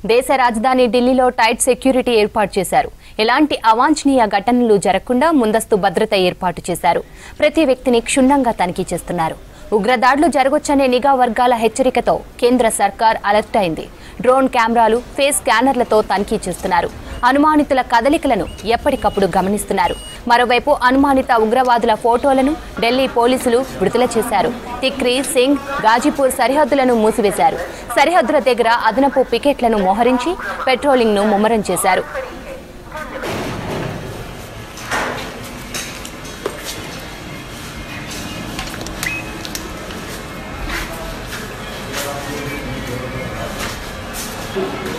దేశ రాజధాని ఢిల్లీలో టైట్ సెక్యూరిటీ ఏర్పాటు చేశారు ఎలాంటి అవాంఛనీయ ఘటనలు జరగకుండా ముందస్తు భద్రత ఏర్పాటు చేశారు ప్రతి వ్యక్తిని క్షుణ్ణంగా తనిఖీ చేస్తున్నారు ఉగ్రదాడులు జరగొచ్చనే నిఘా వర్గాల హెచ్చరికతో కేంద్ర సర్కార్ అలర్ట్ అయింది డ్రోన్ కెమెరాలు ఫేస్ స్కానర్లతో తనిఖీ చేస్తున్నారు అనుమానితుల కదలికలను ఎప్పటికప్పుడు గమనిస్తున్నారు మరోవైపు అనుమానిత ఉగ్రవాదుల ఫోటోలను ఢిల్లీ పోలీసులు విడుదల చేశారు తిక్రీ సింగ్ గాజీపూర్ సరిహద్దులను మూసివేశారు సరిహద్దుల దగ్గర అదనపు పికెట్లను మోహరించి పెట్రోలింగ్ను ముమ్మరం చేశారు Thank